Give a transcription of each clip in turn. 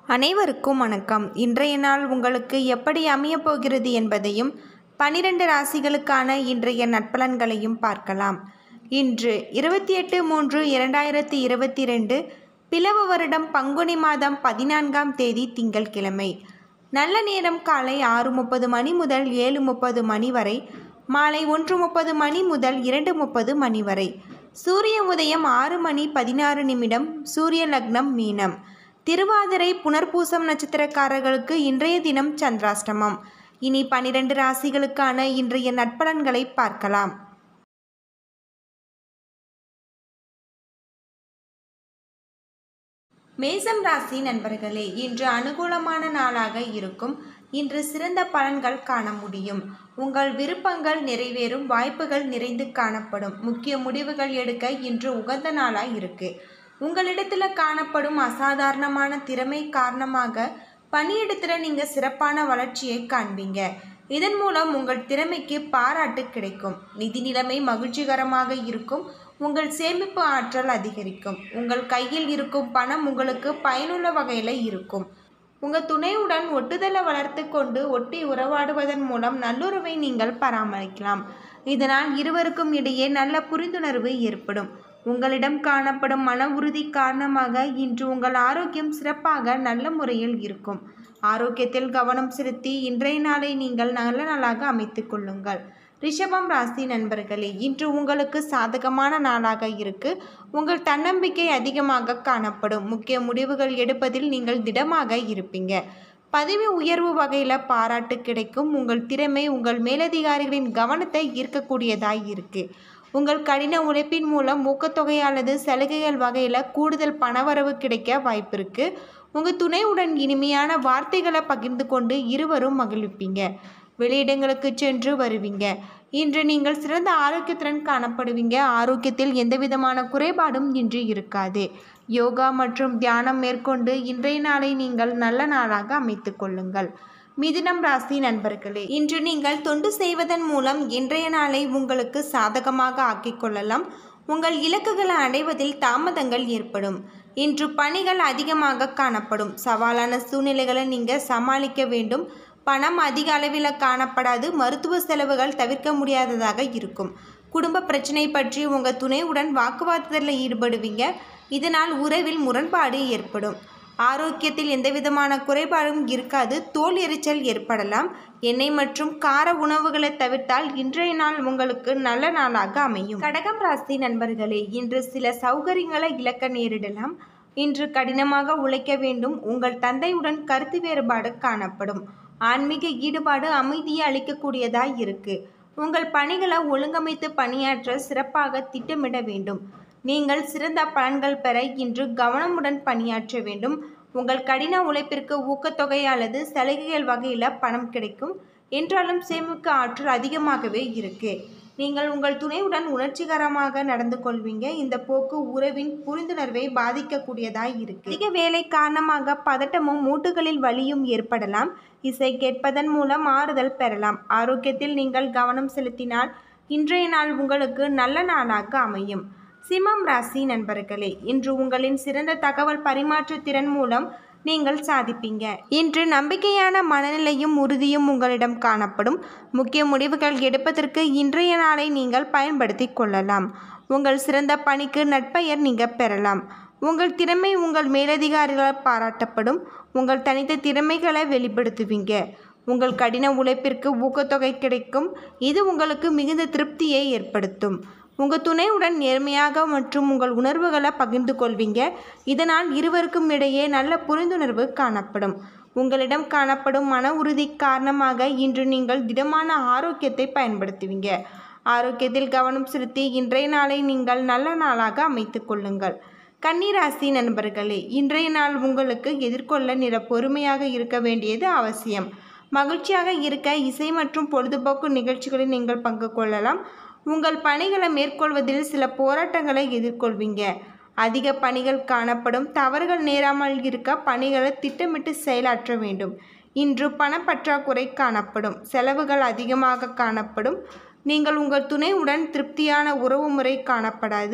அனைவருக்கும் வணக்கம் இன்றைய நாள் உங்களுக்கு எப்படி அமையப் போகிறது என்பதையும் பனிரெண்டு ராசிகளுக்கான இன்றைய நட்பலன்களையும் பார்க்கலாம் இன்று இருபத்தி எட்டு மூன்று இரண்டாயிரத்தி இருபத்தி ரெண்டு பிளவு வருடம் பங்குனி மாதம் பதினான்காம் தேதி திங்கட்கிழமை நல்ல நேரம் காலை ஆறு முப்பது மணி முதல் ஏழு முப்பது மணி வரை மாலை ஒன்று முப்பது மணி முதல் இரண்டு முப்பது மணி வரை சூரிய உதயம் ஆறு மணி பதினாறு நிமிடம் சூரிய லக்னம் மீனம் திருவாதிரை புனர்பூசம் நட்சத்திரக்காரர்களுக்கு இன்றைய தினம் சந்திராஷ்டமம் இனி பனிரெண்டு ராசிகளுக்கான இன்றைய நட்பலன்களை பார்க்கலாம் மேசம் ராசி நண்பர்களே இன்று அனுகூலமான நாளாக இருக்கும் இன்று சிறந்த பலன்கள் காண முடியும் உங்கள் விருப்பங்கள் நிறைவேறும் வாய்ப்புகள் நிறைந்து காணப்படும் முக்கிய முடிவுகள் எடுக்க இன்று உகந்த நாளாக இருக்கு உங்களிடத்துல காணப்படும் அசாதாரணமான திறமை காரணமாக பணியிடத்துல நீங்க சிறப்பான வளர்ச்சியை காண்பீங்க இதன் மூலம் உங்கள் திறமைக்கு பாராட்டு கிடைக்கும் நிதி நிலைமை மகிழ்ச்சிகரமாக இருக்கும் உங்கள் சேமிப்பு ஆற்றல் அதிகரிக்கும் உங்கள் கையில் இருக்கும் பணம் உங்களுக்கு பயனுள்ள வகையில் இருக்கும் உங்கள் துணையுடன் ஒட்டுதலை வளர்த்து கொண்டு ஒட்டி உறவாடுவதன் மூலம் நல்லுறவை நீங்கள் பராமரிக்கலாம் இதனால் இருவருக்கும் இடையே நல்ல புரிந்துணர்வு ஏற்படும் உங்களிடம் காணப்படும் மன உறுதி காரணமாக இன்று உங்கள் ஆரோக்கியம் சிறப்பாக நல்ல முறையில் இருக்கும் ஆரோக்கியத்தில் கவனம் செலுத்தி இன்றைய நாளை நீங்கள் நல்ல நாளாக அமைத்துக் கொள்ளுங்கள் ரிஷபம் ராசி நண்பர்களே இன்று உங்களுக்கு சாதகமான நாளாக இருக்கு உங்கள் தன்னம்பிக்கை அதிகமாக காணப்படும் முக்கிய முடிவுகள் எடுப்பதில் நீங்கள் திடமாக இருப்பீங்க பதவி உயர்வு வகையில் பாராட்டு கிடைக்கும் உங்கள் திறமை உங்கள் மேலதிகாரிகளின் கவனத்தை ஈர்க்கக்கூடியதாய் இருக்கு உங்கள் கடின உழைப்பின் மூலம் ஊக்கத்தொகை அல்லது சலுகைகள் வகையில் கூடுதல் பணவரவு கிடைக்க வாய்ப்பு இருக்கு உங்கள் துணையுடன் இனிமையான வார்த்தைகளை பகிர்ந்து கொண்டு இருவரும் மகிழ்விப்பீங்க வெளியிடங்களுக்கு சென்று வருவீங்க இன்று நீங்கள் சிறந்த ஆரோக்கியத்துடன் காணப்படுவீங்க ஆரோக்கியத்தில் எந்தவிதமான குறைபாடும் இன்று இருக்காது யோகா மற்றும் தியானம் மேற்கொண்டு இன்றைய நாளை நீங்கள் நல்ல நாளாக அமைத்துக் கொள்ளுங்கள் மிதுனம் ராசி நண்பர்களே இன்று நீங்கள் தொண்டு செய்வதன் மூலம் இன்றைய நாளை உங்களுக்கு சாதகமாக ஆக்கிக் கொள்ளலாம் உங்கள் இலக்குகளை அடைவதில் தாமதங்கள் ஏற்படும் இன்று பணிகள் அதிகமாக காணப்படும் சவாலான சூழ்நிலைகளை நீங்கள் சமாளிக்க வேண்டும் பணம் அதிக அளவில் காணப்படாது மருத்துவ செலவுகள் தவிர்க்க முடியாததாக இருக்கும் குடும்ப பிரச்சனை பற்றி உங்கள் துணையுடன் வாக்குவாதத்தில் ஈடுபடுவீங்க இதனால் உறவில் முரண்பாடு ஏற்படும் ஆரோக்கியத்தில் எந்தவிதமான குறைபாடும் இருக்காது தோல் எரிச்சல் ஏற்படலாம் எண்ணெய் மற்றும் கார உணவுகளை தவிர்த்தால் இன்றைய நாள் உங்களுக்கு நல்ல நாளாக அமையும் கடகம் ராசி நண்பர்களே இன்று சில சௌகரியங்களை இழக்க நேரிடலாம் இன்று கடினமாக உழைக்க வேண்டும் உங்கள் தந்தையுடன் கருத்து வேறுபாடு காணப்படும் ஆன்மீக ஈடுபாடு அமைதியை அளிக்கக்கூடியதாய் இருக்கு உங்கள் பணிகளை ஒழுங்கமைத்து பணியாற்ற சிறப்பாக திட்டமிட வேண்டும் நீங்கள் சிறந்த பலன்கள் பெற இன்று கவனமுடன் பணியாற்ற வேண்டும் உங்கள் கடின உழைப்பிற்கு ஊக்கத்தொகை அல்லது சலுகைகள் வகையில் பணம் கிடைக்கும் என்றாலும் சேமிக்க ஆற்றல் அதிகமாகவே இருக்கு நீங்கள் உங்கள் துணையுடன் உணர்ச்சிகரமாக நடந்து கொள்வீங்க இந்த போக்கு உறவின் புரிந்துணர்வை பாதிக்கக்கூடியதாய் இருக்கு அதிக வேலை காரணமாக பதட்டமும் மூட்டுகளில் வலியும் ஏற்படலாம் இசை கேட்பதன் மூலம் ஆறுதல் பெறலாம் ஆரோக்கியத்தில் நீங்கள் கவனம் செலுத்தினால் இன்றைய நாள் உங்களுக்கு நல்ல நாளாக அமையும் சிம்மம் ராசி நண்பர்களே இன்று உங்களின் சிறந்த தகவல் பரிமாற்ற திறன் மூலம் நீங்கள் சாதிப்பீங்க இன்று நம்பிக்கையான மனநிலையும் உறுதியும் உங்களிடம் காணப்படும் முக்கிய முடிவுகள் எடுப்பதற்கு இன்றைய நாளை நீங்கள் பயன்படுத்தி கொள்ளலாம் உங்கள் சிறந்த பணிக்கு நட்பெயர் நீங்கள் பெறலாம் உங்கள் திறமை உங்கள் மேலதிகாரிகளால் பாராட்டப்படும் உங்கள் தனித்த திறமைகளை வெளிப்படுத்துவீங்க உங்கள் கடின உழைப்பிற்கு ஊக்கத்தொகை கிடைக்கும் இது உங்களுக்கு மிகுந்த திருப்தியை ஏற்படுத்தும் உங்கள் துணையுடன் நேர்மையாக மற்றும் உங்கள் உணர்வுகளை பகிர்ந்து கொள்வீங்க இதனால் இருவருக்கும் இடையே நல்ல புரிந்துணர்வு காணப்படும் உங்களிடம் காணப்படும் மன உறுதி காரணமாக இன்று நீங்கள் திடமான ஆரோக்கியத்தை பயன்படுத்துவீங்க ஆரோக்கியத்தில் கவனம் செலுத்தி இன்றைய நாளை நீங்கள் நல்ல நாளாக அமைத்து கொள்ளுங்கள் கன்னிராசி நண்பர்களே இன்றைய நாள் உங்களுக்கு எதிர்கொள்ள நிற பொறுமையாக இருக்க வேண்டியது அவசியம் மகிழ்ச்சியாக இருக்க இசை மற்றும் பொழுதுபோக்கு நிகழ்ச்சிகளில் நீங்கள் பங்கு கொள்ளலாம் உங்கள் பணிகளை மேற்கொள்வதில் சில போராட்டங்களை எதிர்கொள்வீங்க அதிக பணிகள் காணப்படும் தவறுகள் நேராமல் இருக்க பணிகளை திட்டமிட்டு செயலாற்ற வேண்டும் இன்று பணப்பற்றாக்குறை காணப்படும் செலவுகள் அதிகமாக காணப்படும் நீங்கள் உங்கள் துணையுடன் திருப்தியான உறவு முறை காணப்படாது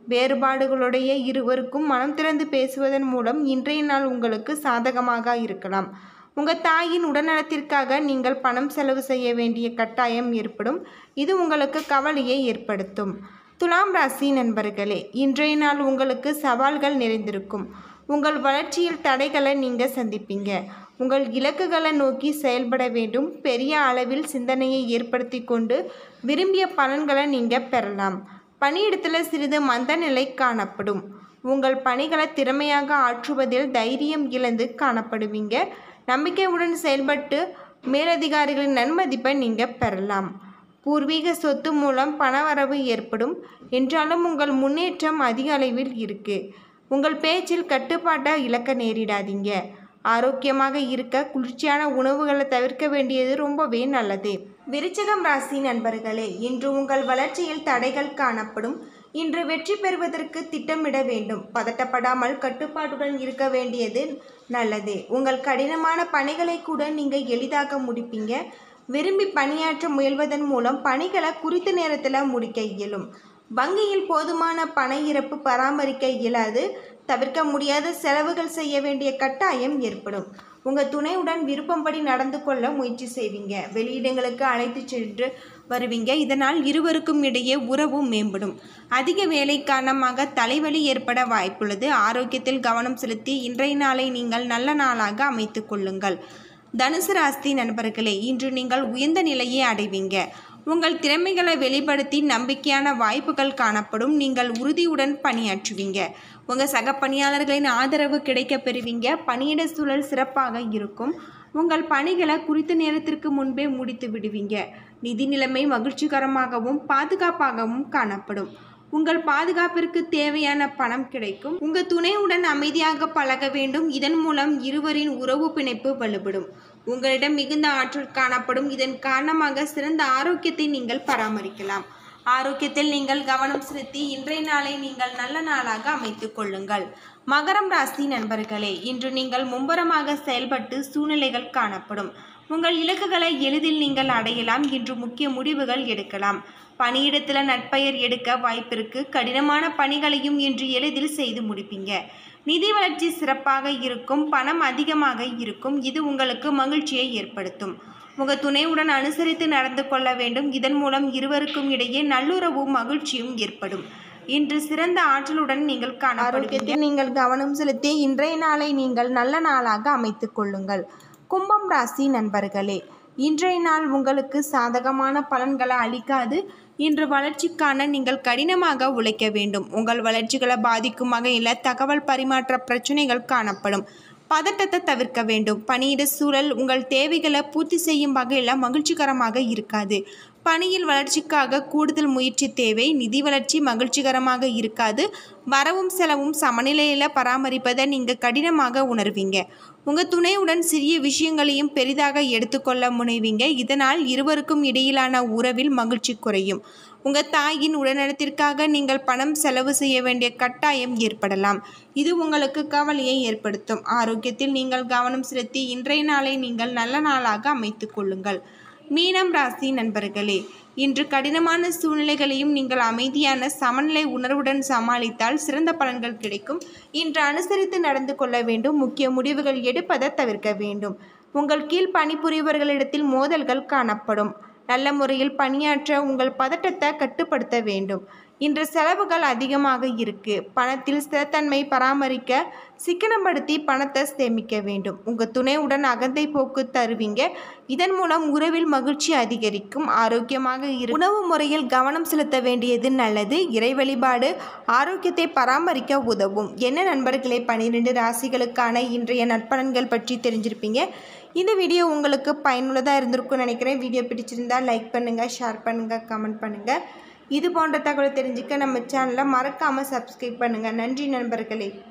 வேறுபாடுகளுடைய இருவருக்கும் மனம் திறந்து பேசுவதன் மூலம் இன்றைய நாள் உங்களுக்கு சாதகமாக இருக்கலாம் உங்கள் தாயின் உடல்நலத்திற்காக நீங்கள் பணம் செலவு செய்ய வேண்டிய கட்டாயம் ஏற்படும் இது உங்களுக்கு கவலையை ஏற்படுத்தும் துலாம் ராசி நண்பர்களே இன்றைய நாள் உங்களுக்கு சவால்கள் நிறைந்திருக்கும் உங்கள் வளர்ச்சியில் தடைகளை நீங்கள் சந்திப்பீங்க உங்கள் இலக்குகளை நோக்கி செயல்பட வேண்டும் பெரிய அளவில் சிந்தனையை ஏற்படுத்தி கொண்டு விரும்பிய பலன்களை நீங்கள் பெறலாம் பணியிடத்தில் சிறிது மந்த நிலை காணப்படும் உங்கள் பணிகளை திறமையாக ஆற்றுவதில் தைரியம் இழந்து காணப்படுவீங்க நம்பிக்கையுடன் செயல்பட்டு மேலதிகாரிகளின் நன்மதிப்பை நீங்கள் பெறலாம் பூர்வீக சொத்து மூலம் பணவரவு ஏற்படும் என்றாலும் உங்கள் முன்னேற்றம் அதிக அளவில் இருக்கு உங்கள் பேச்சில் கட்டுப்பாட்டை இழக்க நேரிடாதீங்க ஆரோக்கியமாக இருக்க குளிர்ச்சியான உணவுகளை தவிர்க்க வேண்டியது ரொம்பவே நல்லது விருச்சகம் ராசி நண்பர்களே இன்று உங்கள் வளர்ச்சியில் தடைகள் காணப்படும் இன்று வெற்றி பெறுவதற்கு திட்டமிட வேண்டும் பதட்டப்படாமல் கட்டுப்பாட்டுடன் இருக்க வேண்டியது நல்லது உங்கள் கடினமான பணிகளை கூட நீங்கள் எளிதாக முடிப்பீங்க விரும்பி பணியாற்ற முயல்வதன் மூலம் பணிகளை குறித்த நேரத்தில் முடிக்க இயலும் வங்கியில் போதுமான பண இறப்பு பராமரிக்க இயலாது தவிர்க்க முடியாத செலவுகள் செய்ய வேண்டிய கட்டாயம் ஏற்படும் உங்கள் துணையுடன் விருப்பம்படி நடந்து கொள்ள முயற்சி செய்வீங்க வெளியிடங்களுக்கு அழைத்து சென்று வருவீங்க இதனால் இருவருக்கும் இடையே உறவு மேம்படும் அதிக வேலை காரணமாக தலைவலி ஏற்பட வாய்ப்புள்ளது ஆரோக்கியத்தில் கவனம் செலுத்தி இன்றைய நாளை நீங்கள் நல்ல நாளாக அமைத்து கொள்ளுங்கள் தனுசு ராசி நண்பர்களே இன்று நீங்கள் உயர்ந்த நிலையை அடைவீங்க உங்கள் திறமைகளை வெளிப்படுத்தி நம்பிக்கையான வாய்ப்புகள் காணப்படும் நீங்கள் உறுதியுடன் பணியாற்றுவீங்க உங்கள் சக பணியாளர்களின் ஆதரவு கிடைக்க பெறுவீங்க பணியிட சூழல் சிறப்பாக இருக்கும் உங்கள் பணிகளை குறித்த நேரத்திற்கு முன்பே முடித்து விடுவீங்க நிதி நிலைமை மகிழ்ச்சிகரமாகவும் பாதுகாப்பாகவும் காணப்படும் உங்கள் பாதுகாப்பிற்கு தேவையான பணம் கிடைக்கும் உங்கள் துணையுடன் அமைதியாக பழக வேண்டும் இதன் மூலம் இருவரின் உறவு பிணைப்பு வலுப்படும் உங்களிடம் மிகுந்த ஆற்றல் காணப்படும் இதன் காரணமாக சிறந்த ஆரோக்கியத்தை நீங்கள் பராமரிக்கலாம் ஆரோக்கியத்தில் நீங்கள் கவனம் செலுத்தி இன்றைய நாளை நீங்கள் நல்ல நாளாக அமைத்துக் கொள்ளுங்கள் மகரம் ராசி நண்பர்களே இன்று நீங்கள் மும்பரமாக செயல்பட்டு சூழ்நிலைகள் காணப்படும் உங்கள் இலக்குகளை எளிதில் நீங்கள் அடையலாம் இன்று முக்கிய முடிவுகள் எடுக்கலாம் பணியிடத்தில் நட்பெயர் எடுக்க வாய்ப்பிருக்கு கடினமான பணிகளையும் இன்று எளிதில் செய்து முடிப்பீங்க நிதி வளர்ச்சி சிறப்பாக இருக்கும் பணம் அதிகமாக இருக்கும் இது உங்களுக்கு மகிழ்ச்சியை ஏற்படுத்தும் உங்கள் துணையுடன் அனுசரித்து நடந்து கொள்ள வேண்டும் இதன் மூலம் இருவருக்கும் இடையே நல்லுறவும் மகிழ்ச்சியும் ஏற்படும் இன்று சிறந்த ஆற்றலுடன் நீங்கள் காணப்படுவீங்க நீங்கள் கவனம் செலுத்தி இன்றைய நாளை நீங்கள் நல்ல நாளாக அமைத்துக் கொள்ளுங்கள் கும்பம் ராசி நண்பர்களே இன்றைய நாள் உங்களுக்கு சாதகமான பலன்களை அளிக்காது இன்று வளர்ச்சிக்கான நீங்கள் கடினமாக உழைக்க வேண்டும் உங்கள் வளர்ச்சிகளை பாதிக்கும் வகையில் தகவல் பரிமாற்ற பிரச்சனைகள் காணப்படும் பதட்டத்தை தவிர்க்க வேண்டும் பணியிட சூழல் உங்கள் தேவைகளை பூர்த்தி செய்யும் வகையில் மகிழ்ச்சிகரமாக இருக்காது பணியில் வளர்ச்சிக்காக கூடுதல் முயற்சி தேவை நிதி வளர்ச்சி மகிழ்ச்சிகரமாக இருக்காது வரவும் செலவும் சமநிலையில் பராமரிப்பதை நீங்கள் கடினமாக உணர்வீங்க உங்கள் துணையுடன் சிறிய விஷயங்களையும் பெரிதாக எடுத்துக்கொள்ள முனைவீங்க இதனால் இருவருக்கும் இடையிலான உறவில் மகிழ்ச்சி குறையும் உங்கள் தாயின் உடல்நலத்திற்காக நீங்கள் பணம் செலவு செய்ய வேண்டிய கட்டாயம் ஏற்படலாம் இது உங்களுக்கு கவலையை ஏற்படுத்தும் ஆரோக்கியத்தில் நீங்கள் கவனம் செலுத்தி இன்றைய நாளை நீங்கள் நல்ல நாளாக அமைத்துக் கொள்ளுங்கள் மீனம் ராசி நண்பர்களே இன்று கடினமான சூழ்நிலைகளையும் நீங்கள் அமைதியான சமநிலை உணர்வுடன் சமாளித்தால் சிறந்த பலன்கள் கிடைக்கும் இன்று அனுசரித்து நடந்து கொள்ள வேண்டும் முக்கிய முடிவுகள் எடுப்பதை தவிர்க்க வேண்டும் உங்கள் கீழ் பணிபுரிபவர்களிடத்தில் மோதல்கள் காணப்படும் நல்ல முறையில் பணியாற்ற உங்கள் பதட்டத்தை கட்டுப்படுத்த வேண்டும் இன்று செலவுகள் அதிகமாக இருக்கு பணத்தில் ஸ்திரத்தன்மை பராமரிக்க சிக்கனப்படுத்தி பணத்தை சேமிக்க வேண்டும் உங்கள் துணையுடன் அகந்தை போக்கு தருவீங்க இதன் மூலம் உறவில் மகிழ்ச்சி அதிகரிக்கும் ஆரோக்கியமாக இரு உணவு முறையில் கவனம் செலுத்த வேண்டியது நல்லது இறை வழிபாடு ஆரோக்கியத்தை பராமரிக்க உதவும் என்ன நண்பர்களே பன்னிரெண்டு ராசிகளுக்கான இன்றைய நற்பலன்கள் பற்றி தெரிஞ்சிருப்பீங்க இந்த வீடியோ உங்களுக்கு பயனுள்ளதாக இருந்திருக்கும்னு நினைக்கிறேன் வீடியோ பிடிச்சிருந்தா லைக் பண்ணுங்கள் ஷேர் பண்ணுங்கள் கமெண்ட் பண்ணுங்கள் இது போன்ற தகவலை தெரிஞ்சுக்க நம்ம சேனலை மறக்காமல் சப்ஸ்கிரைப் பண்ணுங்கள் நன்றி நண்பர்களே